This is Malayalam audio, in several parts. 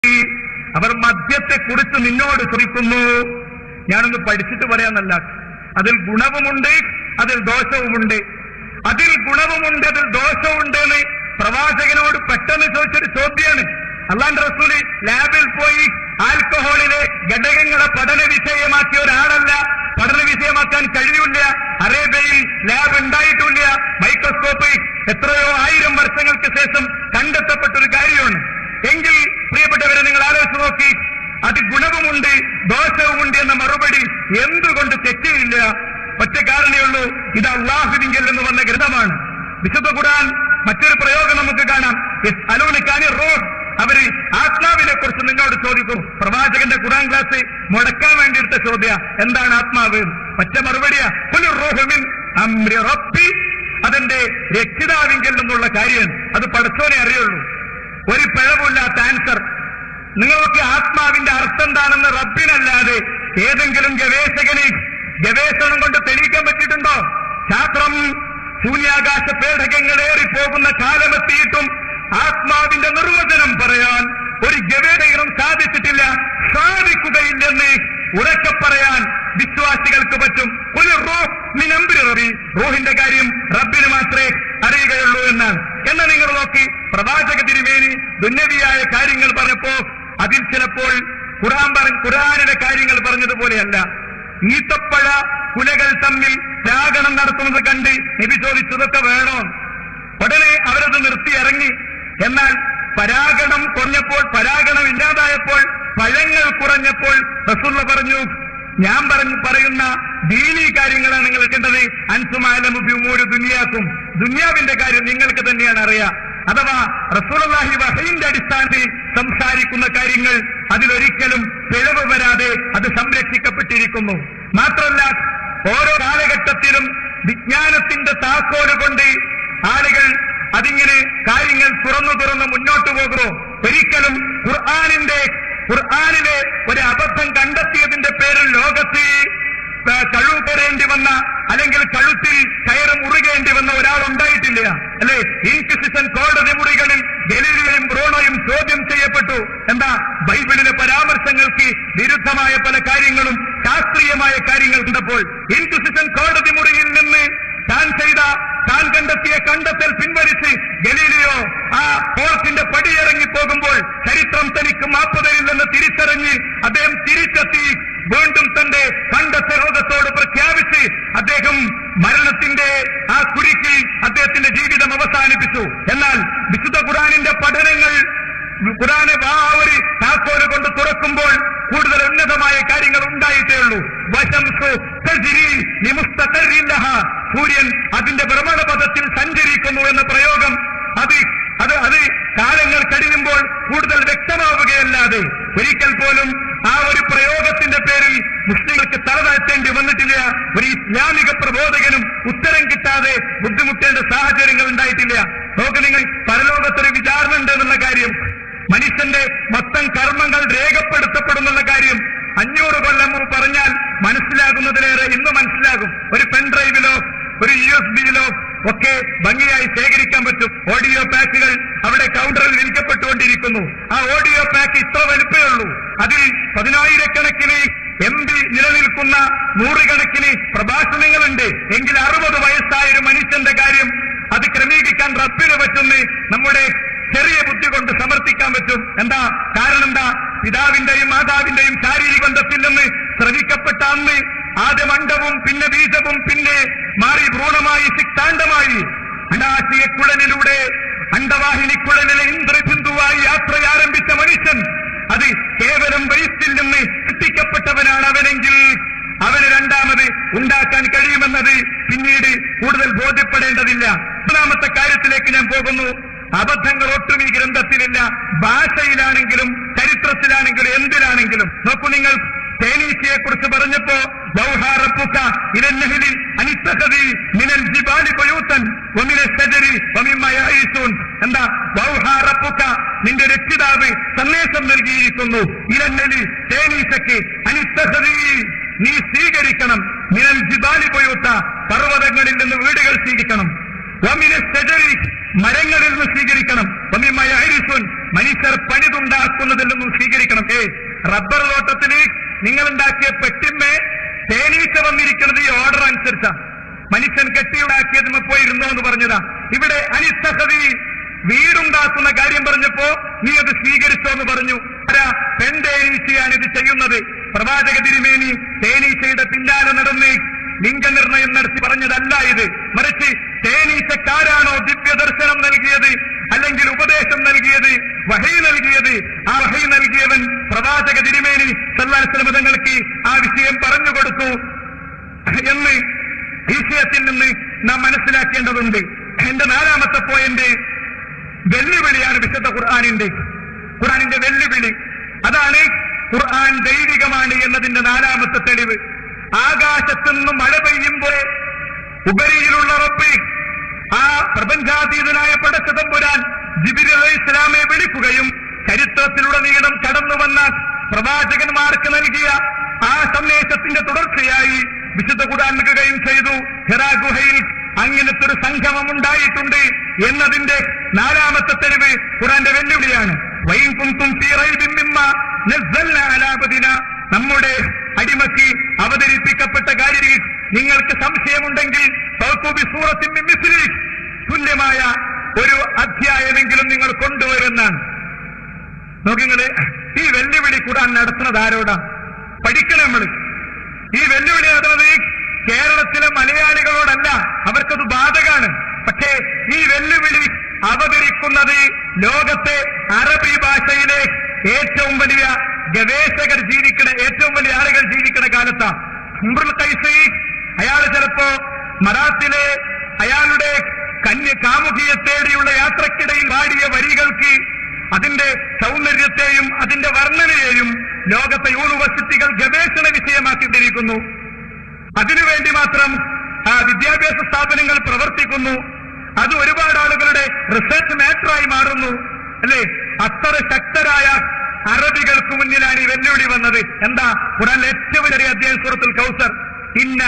അവർ മദ്യത്തെ കുറിച്ച് നിന്നോട് ചോദിക്കുന്നു ഞാനൊന്ന് പഠിച്ചിട്ട് പറയാന്നല്ല അതിൽ ഗുണവുമുണ്ട് അതിൽ ദോഷവുമുണ്ട് അതിൽ ഗുണവുമുണ്ട് അതിൽ ദോഷവുമുണ്ട് എന്ന് പ്രവാചകനോട് പെട്ടെന്ന് ചോദിച്ചൊരു ചോദ്യമാണ് അള്ളാന്റെ റസൂല് ലാബിൽ പോയി ആൽക്കഹോളിലെ ഘടകങ്ങളെ പഠന വിഷയമാക്കിയ ഒരാളല്ല പഠന വിഷയമാക്കാൻ കഴിയില്ല അറേബ്യയിൽ ലാബ് ഉണ്ടായിട്ടില്ല മൈക്രോസ്കോപ്പ് എത്രയോ ആയിരം വർഷങ്ങൾക്ക് ശേഷം കണ്ടെത്തപ്പെട്ട ഒരു കാര്യമാണ് എങ്കിൽ പ്രിയപ്പെട്ടവരെ നിങ്ങൾ ആലോചിച്ച് നോക്കി അത് ഗുണവുമുണ്ട് ദോഷവുമുണ്ട് എന്ന മറുപടി എന്തുകൊണ്ട് തെറ്റിയില്ല ഒറ്റ കാരണേ ഉള്ളൂ ഇത് അള്ളാഹുവിങ്കൽ എന്ന് വന്ന ഗ്രന്ഥമാണ് വിശുദ്ധ ഖുർആൻ മറ്റൊരു പ്രയോഗം നമുക്ക് കാണാം അലോണിക്കാനി റോഡ് അവര് ആത്മാവിനെ കുറിച്ച് നിന്നോട് ചോദിക്കും പ്രവാചകന്റെ ഖുർആൻ ക്ലാസ് മുടക്കാൻ വേണ്ടി എടുത്ത ചോദ്യ എന്താണ് ആത്മാവ് ഒറ്റ മറുപടിയാ "ഖുലിർ റൂഹു മിൻ അംരി റബ്ബി അതെന്റെ രക്ഷിതാവിങ്കൽ നിന്നുള്ള കാര്യം അത് പടച്ചോനെ അറിയുള്ളൂ ഒരു പിഴവില്ലാത്ത ആൻസർ നിങ്ങൾക്ക് ആത്മാവിന്റെ അർത്ഥം എന്താണെന്ന് റബ്ബിനല്ലാതെ ഏതെങ്കിലും ഗവേഷകന് ഗവേഷണം കൊണ്ട് തെളിയിക്കാൻ പറ്റിയിട്ടുണ്ടോ ശാസ്ത്രം ശൂന്യാകാശ പേടകങ്ങളേറി പോകുന്ന കാലമെത്തിയിട്ടും ആത്മാവിന്റെ നിർവചനം പറയാൻ ഒരു ഗവേഷകനും സാധിച്ചിട്ടില്ല സാധിക്കുകയില്ലെന്ന് ഉറക്കെ പറയാൻ വിശ്വാസികൾക്ക് പറ്റും ഒരു റൂഹ് മിനമ്പി റബി റൂഹിന്റെ കാര്യം റബ്ബിന് മാത്രമേ അറിയുകയുള്ളൂ എന്നാണ് എന്നാ നിങ്ങൾ നോക്കി പ്രവാചക തിരുമേനി ദുന്നവിയായ കാര്യങ്ങൾ പറഞ്ഞപ്പോ അതിൽ ചിലപ്പോൾ ഖുർആൻ പറഞ്ഞ ഖുർആാനിലെ കാര്യങ്ങൾ പറഞ്ഞതുപോലെയല്ല ഈത്തപ്പഴ കുലകൾ തമ്മിൽ രാഗണം നടത്തുന്നത് കണ്ട് നബി ചോദിച്ചതൊക്കെ വേണോ ഉടനെ അവരത് നിർത്തി ഇറങ്ങി എന്നാൽ പരാഗണം കുറഞ്ഞപ്പോൾ പരാഗണം ഇല്ലാതായപ്പോൾ പഴങ്ങൾ കുറഞ്ഞപ്പോൾ റസുള്ള പറഞ്ഞു ഞാൻ പറഞ്ഞു പറയുന്ന ദീനീ കാര്യങ്ങളാണ് നിങ്ങൾ എടുക്കേണ്ടത് അൻസുമാലമുഭിമൂര് ദുനിയാക്കും ദുനിയാവിന്റെ കാര്യം നിങ്ങൾക്ക് തന്നെയാണ് അറിയാം അഥവാ റസൂലുള്ളാഹി വഹയിന്റെ അടിസ്ഥാനത്തിൽ സംസാരിക്കുന്ന കാര്യങ്ങൾ അതിലൊരിക്കലും പിഴവ് വരാതെ അത് സംരക്ഷിക്കപ്പെട്ടിരിക്കുന്നു മാത്രമല്ല ഓരോ കാലഘട്ടത്തിലും വിജ്ഞാനത്തിന്റെ താക്കോല് കൊണ്ട് ആളുകൾ അതിങ്ങനെ കാര്യങ്ങൾ തുറന്നു തുറന്ന് മുന്നോട്ട് പോകുന്നു ഒരിക്കലും ഖുർആാനിന്റെ ഖുർആാനിലെ ഒരു അബദ്ധം കണ്ടെത്തിയതിന്റെ പേരിൽ ലോകത്ത് കഴുകരേണ്ടി വന്ന അല്ലെങ്കിൽ കഴുത്തിൽ കയറ് മുറുകേണ്ടി വന്ന ഒരാൾ ഉണ്ടായിട്ടില്ല അല്ലെ ഇൻക്വിസിഷൻ കോടതി മുറികളിൽ ഗലീലിയും ബ്രോണോയും ചോദ്യം ചെയ്യപ്പെട്ടു എന്താ ബൈബിളിലെ പരാമർശങ്ങൾക്ക് വിരുദ്ധമായ പല കാര്യങ്ങളും ശാസ്ത്രീയമായ കാര്യങ്ങൾ കണ്ടപ്പോൾ ഇൻക്വിസിഷൻ കോടതി മുറിയിൽ നിന്ന് താൻ ചെയ്ത താൻ കണ്ടെത്തിയ കണ്ടെത്തൽ പിൻവലിച്ച് ഗലീലിയോ ആ കോർട്ടിന്റെ പടിയിറങ്ങി പോകുമ്പോൾ ചരിത്രം തനിക്ക് മാപ്പ് തരില്ലെന്ന് തിരിച്ചറിഞ്ഞ് അദ്ദേഹം തിരിച്ചെത്തി വീണ്ടും തന്റെ കണ്ടെത്തൽ ലോകത്തോട് പ്രഖ്യാപിച്ച് അദ്ദേഹം മരണത്തിന്റെ ആ കുരുക്കിൽ അദ്ദേഹത്തിന്റെ ജീവിതം അവസാനിപ്പിച്ചു എന്നാൽ വിശുദ്ധ ഖുറാനിന്റെ പഠനങ്ങൾ ഖുറാനെ ആ ഒരു താക്കോല് കൊണ്ട് തുറക്കുമ്പോൾ കൂടുതൽ ഉന്നതമായ കാര്യങ്ങൾ ഉണ്ടായിട്ടേ ഉള്ളൂ വശംസു തജ്രി ലിമുസ്തഖറില്ലഹ. സൂര്യൻ അതിന്റെ ഭ്രമണപഥത്തിൽ സഞ്ചരിക്കുന്നു എന്ന പ്രയോഗം അത് അത് അത് കാലങ്ങൾ കഴിയുമ്പോൾ കൂടുതൽ വ്യക്തമാവുകയല്ലാതെ ഒരിക്കൽ പോലും ആ ഒരു പ്രയോഗത്തിന്റെ പേരിൽ മുസ്ലിങ്ങൾക്ക് തലതാഴ്ത്തേണ്ടി വന്നിട്ടില്ല ഒരു ഇസ്ലാമിക പ്രബോധകനും ഉത്തരം കിട്ടാതെ ബുദ്ധിമുട്ടേണ്ട സാഹചര്യങ്ങൾ ഉണ്ടായിട്ടില്ല നോക്ക് നിങ്ങൾ പരലോകത്തൊരു വിചാരണ ഉണ്ട് എന്നുള്ള കാര്യം മനുഷ്യന്റെ മൊത്തം കർമ്മങ്ങൾ രേഖപ്പെടുത്തപ്പെടുന്നുള്ള കാര്യം അഞ്ഞൂറ് കൊല്ലം മുമ്പ് പറഞ്ഞാൽ മനസ്സിലാകുന്നതിലേറെ ഇന്ന് മനസ്സിലാകും ഒരു പെൻഡ്രൈവിലോ ഒരു യു എസ് ബിയിലോ ഒക്കെ ഭംഗിയായി ശേഖരിക്കാൻ പറ്റും ഓഡിയോ പാക്കുകൾ അവിടെ കൗണ്ടറിൽ വിൽക്കപ്പെട്ടുകൊണ്ടിരിക്കുന്നു ആ ഓഡിയോ പാക്ക് ഇത്ര വലുപ്പേ ഉള്ളൂ അതിൽ പതിനായിരക്കണക്കിന് എം പി നിലനിൽക്കുന്ന നൂറുകണക്കിന് പ്രഭാഷണങ്ങളുണ്ട് എങ്കിൽ അറുപത് വയസ്സായ ഒരു മനുഷ്യന്റെ കാര്യം അത് ക്രമീകരിക്കാൻ റബ്ബിന് പറ്റുന്ന നമ്മുടെ ചെറിയ ബുദ്ധി കൊണ്ട് സമർത്ഥിക്കാൻ പറ്റും എന്താ കാരണം എന്താ പിതാവിന്റെയും മാതാവിന്റെയും ശാരീരിക ബന്ധത്തിൽ നിന്ന് ശ്രവിക്കപ്പെട്ട അന്ന് ആദ്യം അണ്ടവും പിന്നെ ബീജവും പിന്നെ മാറി ഭ്രൂണമായി സിക്താണ്ഡമായി അണ്ടാശയക്കുഴലിലൂടെ അണ്ടവാഹിനിക്കുഴലിലെ ഇന്ദ്രബിന്ദുവായി യാത്ര ആരംഭിച്ച മനുഷ്യൻ അത് കേവലം വയസ്സിൽ നിന്ന് സൃഷ്ടിക്കപ്പെട്ടവനാണ് അവനെങ്കിൽ അവന് രണ്ടാമത് ഉണ്ടാക്കാൻ കഴിയുമെന്നത് പിന്നീട് കൂടുതൽ ബോധ്യപ്പെടേണ്ടതില്ല മൂന്നാമത്തെ കാര്യത്തിലേക്ക് ഞാൻ പോകുന്നു അബദ്ധങ്ങൾ ഒട്ടും ഈ ഗ്രന്ഥത്തിലില്ല ഭാഷയിലാണെങ്കിലും ചരിത്രത്തിലാണെങ്കിലും എന്തിലാണെങ്കിലും നോക്കൂ നിങ്ങൾ തേനീച്ചയെ കുറിച്ച് പറഞ്ഞപ്പോ ബൗഹാറപ്പുക്ക ഇലന്നഹിലി അനിത്തഹതി മിനൽ ജിബാലി ബയൂത്തൻ വമിന ഷജരി വമിമയൂൻ എന്താ ബൗഹാറപ്പുക്ക നിന്റെ രക്ഷിതാവ് സന്ദേശം നൽകിയിരിക്കുന്നു ഇലന്നലി തേനീച്ചയ്ക്ക് അനിത്തഹതി നീ സ്വീകരിക്കണം മിനൽ ജിബാലി ബയൂത്ത പർവ്വതങ്ങളിൽ നിന്ന് വീടുകൾ സ്വീകരിക്കണം വമിന ഷജരി മരങ്ങളിൽ നിന്ന് സ്വീകരിക്കണം വമിമയ ഹരിസുൻ മനുഷ്യർ പണിതുണ്ടാക്കുന്നതിൽ നിന്നും സ്വീകരിക്കണം ഏ റബ്ബർ തോട്ടത്തിൽ നിങ്ങൾ ഉണ്ടാക്കിയ പെട്ടിമ്മേ തേനീച്ച വന്നിരിക്കുന്നത് ഈ ഓർഡർ അനുസരിച്ചാ മനുഷ്യൻ കെട്ടിയുണ്ടാക്കിയതിന് പോയിരുന്നോ എന്ന് പറഞ്ഞതാ ഇവിടെ അനിസ്തഹതി വീടുണ്ടാക്കുന്ന കാര്യം പറഞ്ഞപ്പോ നീ അത് സ്വീകരിച്ചോ എന്ന് പറഞ്ഞു ആരാ പെൺ തേനീച്ചയാണ് ഇത് ചെയ്യുന്നത് പ്രവാചക തിരുമേനി തേനീച്ചയുടെ പിന്നാലെ നടന്ന് ലിംഗനിർണയം നടത്തി പറഞ്ഞതല്ല ഇത് മറിച്ച് തേനീച്ചക്കാരാണോ ദിവ്യദർശനം നൽകിയത് അല്ലെങ്കിൽ ഉപദേശം നൽകിയത് വഹൈ നൽകിയത് ആ വഹൈ നൽകിയവൻ പ്രവാചക തിരുമേനി സല്ലാസ്ലമ തങ്ങൾക്ക് ആ വിഷയം പറഞ്ഞു കൊടുത്തു എന്ന് ഈ വിഷയത്തിൽ നിന്ന് നാം മനസ്സിലാക്കേണ്ടതുണ്ട് എന്റെ നാലാമത്തെ പോയിന്റ് വെല്ലുവിളിയാണ് വിശുദ്ധ ഖുർആാനിന്റെ ഖുർആാനിന്റെ വെല്ലുവിളി അതാണ് ഖുർആൻ ദൈവികമാണ് എന്നതിന്റെ നാലാമത്തെ തെളിവ് ആകാശത്തു നിന്ന് മഴ പെയ്യുമ്പോൾ ഉപരിയിലുള്ള റബ്ബ് ആ പ്രപഞ്ചാതീതനായ പടച്ചതമ്പുരാൻ ജിബിരി അലൈഹി ഇസ്ലാമെ വിളിക്കുകയും ചരിത്രത്തിലുടനീളം കടന്നു വന്ന പ്രവാചകന്മാർക്ക് നൽകിയ ആ സന്ദേശത്തിന്റെ തുടർച്ചയായി വിശുദ്ധ ഖുർആൻ നൽകുകയും ചെയ്തു ഹിറാ ഗുഹയിൽ അങ്ങനത്തെ ഒരു സംഗമം ഉണ്ടായിട്ടുണ്ട് എന്നതിന്റെ നാലാമത്തെ തെളിവ് ഖുറാന്റെ വെല്ലുവിളിയാണ് വൈൻ കുന്തും ഫീ റൈബിൻ മിമ്മ നസ്സൽന അലാ ബദിന നമ്മുടെ അടിമയ്ക്ക് അവതരിപ്പിക്കപ്പെട്ട കാര്യത്തിൽ നിങ്ങൾക്ക് സംശയമുണ്ടെങ്കിൽ ഫൗഖു സൂറത്തിൻ മിൻ മിസ്ലി തുല്യമായ ഒരു അധ്യായമെങ്കിലും നിങ്ങൾ കൊണ്ടുവരുന്നാണ് നോക്കിങ്ങള് ഈ വെല്ലുവിളി ഖുർആൻ നടത്തുന്നത് ആരോടാ പഠിക്കണം നമ്മൾ ഈ വെല്ലുവിളി നടത്തുന്നത് കേരളത്തിലെ മലയാളികളോടല്ല അവർക്കത് ബാധകാണ് പക്ഷേ ഈ വെല്ലുവിളി അവതരിക്കുന്നത് ലോകത്തെ അറബി ഭാഷയിലെ ഏറ്റവും വലിയ ഗവേഷകർ ജീവിക്കണ ഏറ്റവും വലിയ ആളുകൾ ജീവിക്കണ കാലത്താ ഉംറുൽ കൈസി അയാൾ ചിലപ്പോ മറാത്തിലെ അയാളുടെ കന്യ കാമുകിയെ തേടിയുള്ള യാത്രക്കിടയിൽ പാടിയ വരികൾക്ക് അതിന്റെ സൗന്ദര്യത്തെയും അതിന്റെ വർണ്ണനയെയും ലോകത്തെ യൂണിവേഴ്സിറ്റികൾ ഗവേഷണ വിഷയമാക്കിയിട്ടിരിക്കുന്നു അതിനുവേണ്ടി മാത്രം ആ വിദ്യാഭ്യാസ സ്ഥാപനങ്ങൾ പ്രവർത്തിക്കുന്നു അത് ഒരുപാട് ആളുകളുടെ റിസർച്ച് മാറ്ററായി മാറുന്നു അല്ലേ അത്ര ശക്തരായ അറബികൾക്ക് മുന്നിലാണ് ഈ വെല്ലുവിളി വന്നത് എന്താ ഖുറാനിലെ ഏറ്റവും ചെറിയ അധ്യായം സൂറത്തുൽ കൗസർ ഇന്ന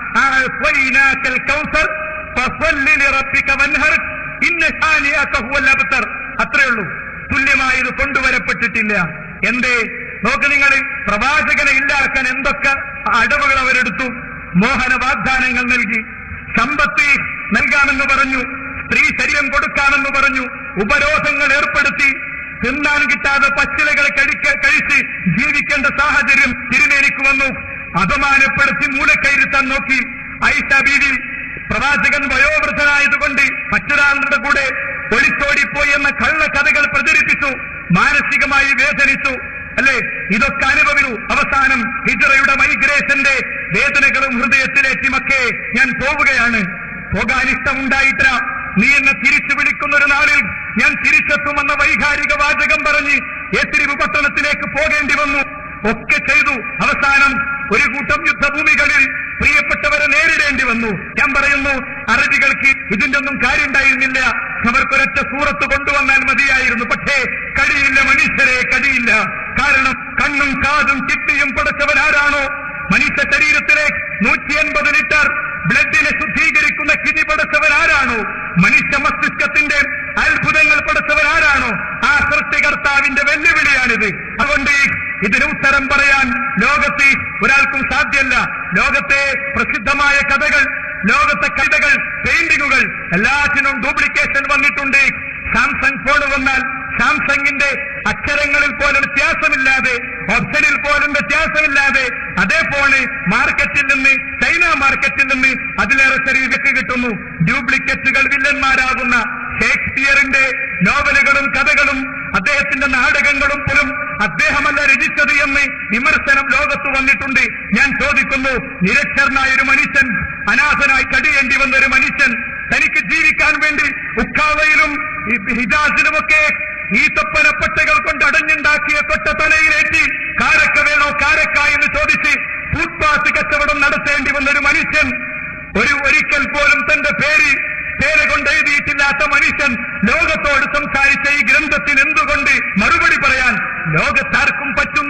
അഅ്തൈനാക്കൽ കൗസർ ഫസല്ലി ലിറബ്ബിക വൻഹർ ഇന്ന ശാനിഅക ഹുവൽ അബ്തർ അത്രേ ഉള്ളൂ തുല്യമായി ഇത് കൊണ്ടുവരപ്പെട്ടിട്ടില്ല എന്തേ നോക്ക് നിങ്ങൾ പ്രവാചകനെ ഇല്ലാക്കാൻ എന്തൊക്കെ അടവുകൾ അവരെടുത്തു മോഹന വാഗ്ദാനങ്ങൾ നൽകി സമ്പത്ത് നൽകാമെന്ന് പറഞ്ഞു സ്ത്രീ ശരീരം കൊടുക്കാമെന്ന് പറഞ്ഞു ഉപരോധങ്ങൾ ഏർപ്പെടുത്തി തിന്നാൻ കിട്ടാതെ പച്ചിലകൾ കഴിക്ക കഴിച്ച് ജീവിക്കേണ്ട സാഹചര്യം തിരുനേരിക്ക് വന്നു അപമാനപ്പെടുത്തി മൂലക്കയരുത്താൻ നോക്കി ഐഷ ബീവി പ്രവാചകൻ വയോവൃദ്ധനായതുകൊണ്ട് മറ്റൊരാളുടെ കൂടെ ഒളിച്ചോടിപ്പോയി എന്ന കള്ള കഥകൾ പ്രചരിപ്പിച്ചു മാനസികമായി വേദനിച്ചു അല്ലേ ഇതൊക്കെ അനുഭവിച്ചു അവസാനം ഹിജറയുടെ മൈഗ്രേഷന്റെ വേദനകളും ഹൃദയത്തിലേറ്റി മക്കേ ഞാൻ പോവുകയാണ് പോകാൻ ഇഷ്ടമുണ്ടായിട്ടില്ല നീ എന്നെ തിരിച്ചു വിളിക്കുന്ന ഒരു നാളിൽ ഞാൻ തിരിച്ചെത്തുമെന്ന വൈകാരിക വാചകം പറഞ്ഞ് എത്തിരിവ് പട്ടണത്തിലേക്ക് പോകേണ്ടി വന്നു ഒക്കെ ചെയ്തു അവസാനം ഒരു കൂട്ടം യുദ്ധഭൂമികളിൽ പ്രിയപ്പെട്ടവരെ നേരിടേണ്ടി വന്നു ഞാൻ പറയുന്നു അറബികൾക്ക് ഇതിന്റെ ഒന്നും കാര്യമുണ്ടായിരുന്നില്ല അവർക്കൊരൊറ്റ സൂറത്ത് കൊണ്ടുവന്നാൽ മതിയായിരുന്നു പക്ഷേ കഴിയില്ല മനുഷ്യരെ കഴിയില്ല കാരണം കണ്ണും കാതും കിട്ടിയും പടച്ചവൻ ആരാണോ മനുഷ്യ ശരീരത്തിലെ നൂറ്റി എൺപത് ലിറ്റർ ബ്ലഡിനെ ശുദ്ധീകരിക്കുന്ന കിനി പടച്ചവൻ ആരാണോ മനുഷ്യ മസ്തിഷ്കത്തിന്റെ അത്ഭുതങ്ങൾ പടച്ചവൻ ആരാണോ ആ സൃഷ്ടികർത്താവിന്റെ വെല്ലുവിളിയാണിത് അതുകൊണ്ട് ഇതിന് ഉത്തരം പറയാൻ ലോകത്ത് ഒരാൾക്കും സാധ്യല്ല ലോകത്തെ പ്രസിദ്ധമായ കഥകൾ ലോകത്തെ കവിതകൾ പെയിന്റിങ്ങുകൾ എല്ലാറ്റിനും ഡ്യൂപ്ലിക്കേഷൻ വന്നിട്ടുണ്ട് സാംസങ് ഫോൺ വന്നാൽ സാംസങ്ങിന്റെ അക്ഷരങ്ങളിൽ പോലും വ്യത്യാസമില്ലാതെ ഓപ്ഷനിൽ പോലും വ്യത്യാസമില്ലാതെ അതേ ഫോണ് മാർക്കറ്റിൽ നിന്ന് ചൈന മാർക്കറ്റിൽ നിന്ന് അതിലേറെ ചെറിയ വിലക്ക് കിട്ടുന്നു ഡ്യൂപ്ലിക്കേറ്റുകൾ വില്ലന്മാരാകുന്ന ഷേക്സ്പിയറിന്റെ നോവലുകളും കഥകളും അദ്ദേഹത്തിന്റെ നാടകങ്ങളും പോലും അദ്ദേഹമല്ല രചിച്ചത് എന്ന് വിമർശനം ലോകത്ത് വന്നിട്ടുണ്ട് ഞാൻ ചോദിക്കുന്നു നിരക്ഷരനായ ഒരു മനുഷ്യൻ അനാഥനായി കഴിയേണ്ടി വന്ന ഒരു മനുഷ്യൻ തനിക്ക് ജീവിക്കാൻ വേണ്ടി ഉക്കാവയിലും ഹിജാസിലുമൊക്കെ ഈത്തപ്പനപ്പട്ടകൾ കൊണ്ട് അടഞ്ഞുണ്ടാക്കിയ കൊട്ട തലയിലേറ്റി കാരക്ക വേണോ കാരക്ക എന്ന് ചോദിച്ച് ഫുട്പാത്ത് കച്ചവടം നടത്തേണ്ടി വന്ന ഒരു മനുഷ്യൻ ഒരു ഒരിക്കൽ പോലും തന്റെ പേര് പേര് കൊണ്ട് എഴുതിയിട്ടില്ലാത്ത മനുഷ്യൻ ലോകത്തോട് സംസാരിച്ച ഈ ഗ്രന്ഥത്തിന് എന്തുകൊണ്ട് മറുപടി പറയാൻ ലോകത്താർക്കും പറ്റുന്നില്ല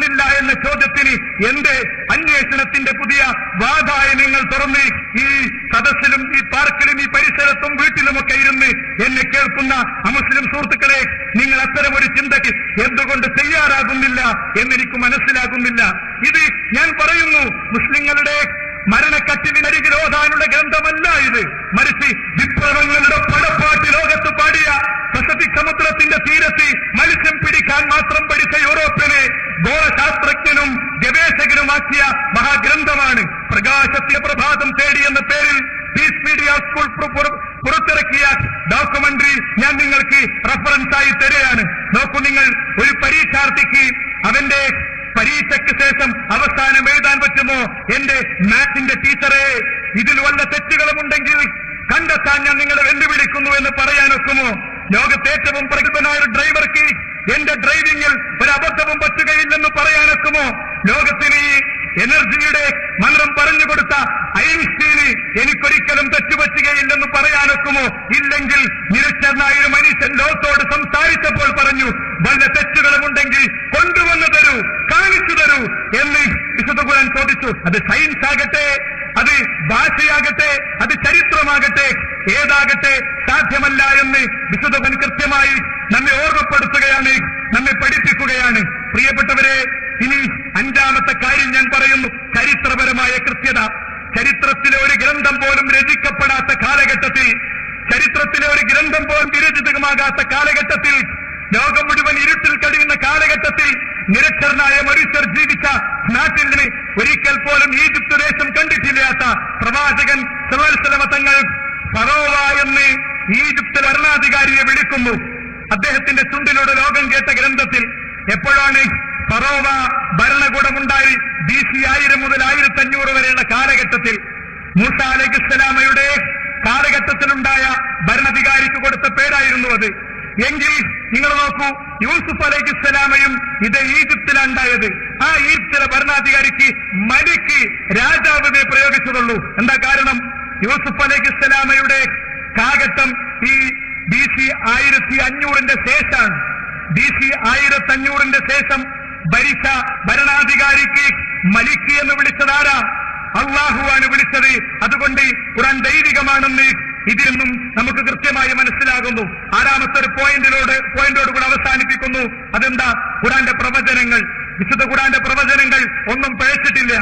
എന്ന ചോദ്യത്തിന് എന്റെ അന്വേഷണത്തിന്റെ പുതിയ വാതായനങ്ങൾ തുറന്ന് ഈ സദസ്സിലും ഈ പാർക്കിലും ഈ പരിസരത്തും വീട്ടിലുമൊക്കെ ഇരുന്ന് എന്നെ കേൾക്കുന്ന അമുസ്ലിം സുഹൃത്തുക്കളെ നിങ്ങൾ അത്തരം ഒരു ചിന്തയ്ക്ക് എന്തുകൊണ്ട് തയ്യാറാകുന്നില്ല എന്നെനിക്ക് മനസ്സിലാകുന്നില്ല ഇത് ഞാൻ പറയുന്നു മുസ്ലിങ്ങളുടെ മരണക്കട്ടിലിനരികിൽ ഓതാനുള്ള ഗ്രന്ഥമല്ല ഇത് മറിച്ച് വിപ്ലവങ്ങളുടെ പടപ്പാട്ടി ലോകത്ത് പാടിയ പസഫിക് സമുദ്രത്തിന്റെ തീരത്ത് മത്സ്യം പിടിക്കാൻ മാത്രം പഠിച്ച യൂറോപ്പിനെ ഗോളശാസ്ത്രജ്ഞനും ഗവേഷകനുമാക്കിയ മഹാഗ്രന്ഥമാണ് പ്രകാശത്തിന്റെ പ്രഭാതം തേടി എന്ന പേരിൽ പീസ് മീഡിയ സ്കൂൾ പുറ- പുറ- പുറത്തിറക്കിയ ഡോക്യുമെന്ററി ഞാൻ നിങ്ങൾക്ക് റെഫറൻസ് ആയി തരികയാണ് നോക്കൂ നിങ്ങൾ ഒരു പരീക്ഷാർത്ഥിക്ക് അവന്റെ പരീക്ഷയ്ക്ക് ശേഷം അവസാനം എഴുതാൻ പറ്റുമോ എന്റെ മാത്സിന്റെ ടീച്ചറെ ഇതിൽ വല്ല തെറ്റുകളുമുണ്ടെങ്കിൽ കണ്ടെത്താൻ ഞാൻ നിങ്ങളെ വെല്ലുവിളിക്കുന്നു എന്ന് പറയാനൊക്കുമോ ലോകത്തെ ഏറ്റവും പ്രഗത്ഭനായ ഒരു ഡ്രൈവർക്ക് എന്റെ ഡ്രൈവിംഗിൽ ഒരു അബദ്ധവും പറ്റുകയില്ലെന്ന് പറയാനൊക്കുമോ ലോകത്തിന് ഈ എനർജിയുടെ മന്ത്രം പറഞ്ഞു കൊടുത്ത ഐൻസ്റ്റീന് എനിക്കൊരിക്കലും തെറ്റുപറ്റുകയില്ലെന്ന് പറയാനൊക്കുമോ ഇല്ലെങ്കിൽ നിരക്ഷരനായ ഒരു മനുഷ്യൻ ലോകത്തോട് സംസാരിച്ചപ്പോൾ പറഞ്ഞു വല്ല തെറ്റുകളുമുണ്ടെങ്കിൽ കൊണ്ടുവന്നു തരൂ കാണിച്ചു തരൂ എന്ന് വിശുദ്ധ ഖുർആൻ ചോദിച്ചു അത് സയൻസ് ആകട്ടെ അത് ഭാഷയാകട്ടെ അത് ചരിത്രമാകട്ടെ ഏതാകട്ടെ സാധ്യമല്ല എന്ന് വിശുദ്ധ ഖുർആൻ കൃത്യമായി നമ്മെ ഓർമ്മപ്പെടുത്തുകയാണ് നമ്മെ പഠിപ്പിക്കുകയാണ് പ്രിയപ്പെട്ടവരെ ഇനി അഞ്ചാമത്തെ കാര്യം ഞാൻ പറയുന്നു ചരിത്രപരമായ കൃത്യത ചരിത്രത്തിലെ ഒരു ഗ്രന്ഥം പോലും രചിക്കപ്പെടാത്ത കാലഘട്ടത്തിൽ ചരിത്രത്തിലെ ഒരു ഗ്രന്ഥം പോലും വിരചിതമാകാത്ത കാലഘട്ടത്തിൽ ലോകം മുഴുവൻ ഇരുട്ടിൽ കഴിയുന്ന കാലഘട്ടത്തിൽ നിരക്ഷരനായ മനുഷ്യർ ജീവിച്ച നാട്ടിൽ നിന്ന് ഒരിക്കൽ പോലും ഈജിപ്ത് ദേശം കണ്ടിട്ടില്ലാത്ത പ്രവാചകൻ സലമ തങ്ങൾ ഫറോവ എന്ന് ഈജിപ്തിൽ ഭരണാധികാരിയെ വിളിക്കുന്നു അദ്ദേഹത്തിന്റെ ചുണ്ടിലൂടെ ലോകം കേട്ട ഗ്രന്ഥത്തിൽ എപ്പോഴാണ് ഫറോവ ഭരണകൂടമുണ്ടായി ബി സി ആയിരം മുതൽ ആയിരത്തി അഞ്ഞൂറ് വരെയുള്ള കാലഘട്ടത്തിൽ മൂസ അലൈഹിസ്സലാമയുടെ കാലഘട്ടത്തിലുണ്ടായ ഭരണാധികാരിക്ക് കൊടുത്ത പേരായിരുന്നു അത് എങ്കിൽ നിങ്ങൾ നോക്കൂ യൂസുഫ് അലൈഹിസ്സലാമയും ഇത് ഈജിപ്തിലുണ്ടായത് ആ ഈജിപ്തിലെ ഭരണാധികാരിക്ക് മലിക്ക് രാജാവിനെ പ്രയോഗിച്ചതുള്ളൂ എന്താ കാരണം യൂസുഫ് അലൈഹിസ്സലാമയുടെ കാലഘട്ടം ഈ ബി സി ആയിരത്തി അഞ്ഞൂറിന്റെ ശേഷമാണ് ബി സി ആയിരത്തി അഞ്ഞൂറിന്റെ ശേഷം ഭരിച്ച ഭരണാധികാരിക്ക് മലിക്ക് എന്ന് വിളിച്ചതാരാ അള്ളാഹുവാണ് വിളിച്ചത് അതുകൊണ്ട് ഖുറാൻ ദൈവികമാണെന്ന് ഇതിൽ നിന്നും നമുക്ക് കൃത്യമായി മനസ്സിലാകുന്നു ആറാമത്തെ ഒരു പോയിന്റിലോട് പോയിന്റോട് കൂടെ അവസാനിപ്പിക്കുന്നു അതെന്താ ഖുറാന്റെ പ്രവചനങ്ങൾ വിശുദ്ധ ഖുറാന്റെ പ്രവചനങ്ങൾ ഒന്നും പഴച്ചിട്ടില്ല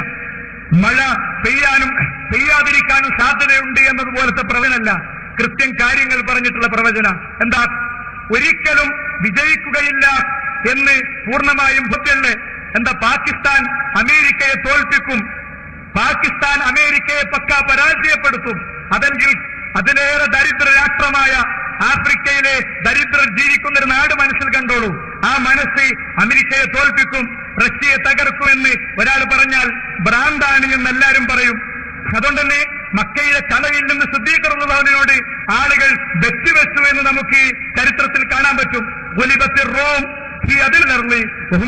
മഴ പെയ്യാനും പെയ്യാതിരിക്കാനും സാധ്യതയുണ്ട് എന്നതുപോലത്തെ പ്രവചനമല്ല കൃത്യം കാര്യങ്ങൾ പറഞ്ഞിട്ടുള്ള പ്രവചന എന്താ ഒരിക്കലും വിജയിക്കുകയില്ല എന്ന് പൂർണ്ണമായും ബുദ്ധിയല്ലേ എന്താ പാകിസ്ഥാൻ അമേരിക്കയെ തോൽപ്പിക്കും പാകിസ്ഥാൻ അമേരിക്കയെ പക്ക പരാജയപ്പെടുത്തും അതെങ്കിൽ അതിലേറെ ദരിദ്ര രാഷ്ട്രമായ ആഫ്രിക്കയിലെ ദരിദ്രർ ജീവിക്കുന്ന ഒരു നാട് മനസ്സിൽ കണ്ടോളൂ ആ മനസ്സ് അമേരിക്കയെ തോൽപ്പിക്കും റഷ്യയെ തകർക്കുമെന്ന് ഒരാൾ പറഞ്ഞാൽ ഭ്രാന്താണ് എന്ന് എല്ലാവരും പറയും അതുകൊണ്ട് തന്നെ മക്കയിലെ കലയിൽ നിന്ന് ശുദ്ധീകരണമുള്ളതിനോട് ആളുകൾ വെച്ചുവെച്ചു എന്ന് നമുക്ക് ഈ ചരിത്രത്തിൽ കാണാൻ പറ്റും ഒലിബത്തിൽ റോം ഈ അതിൽ നിർമ്മി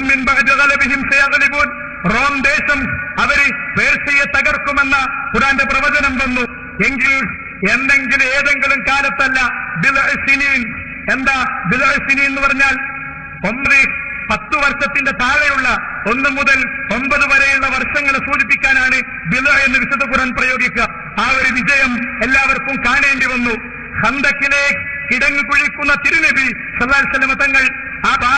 റോം ദേശം അവര് പേർഷ്യയെ തകർക്കുമെന്ന ഖുറാന്റെ പ്രവചനം വന്നു എങ്കിൽ എന്തെങ്കിലും ഏതെങ്കിലും കാലത്തല്ല ബിലസിനീൻ എന്താ ബിലസിനി എന്ന് പറഞ്ഞാൽ ഒമ്പത് പത്തു വർഷത്തിന്റെ താഴെയുള്ള ഒന്ന് മുതൽ ഒമ്പത് വരെയുള്ള വർഷങ്ങളെ സൂചിപ്പിക്കാനാണ് ബില എന്ന് വിശുദ്ധ ഖുറാൻ പ്രയോഗിക്കുക ആ ഒരു വിജയം എല്ലാവർക്കും കാണേണ്ടി വന്നു ഹന്തക്കിലെ കിടങ്ങു കുഴിക്കുന്ന തിരുനബി സല്ലാ തങ്ങൾ ആ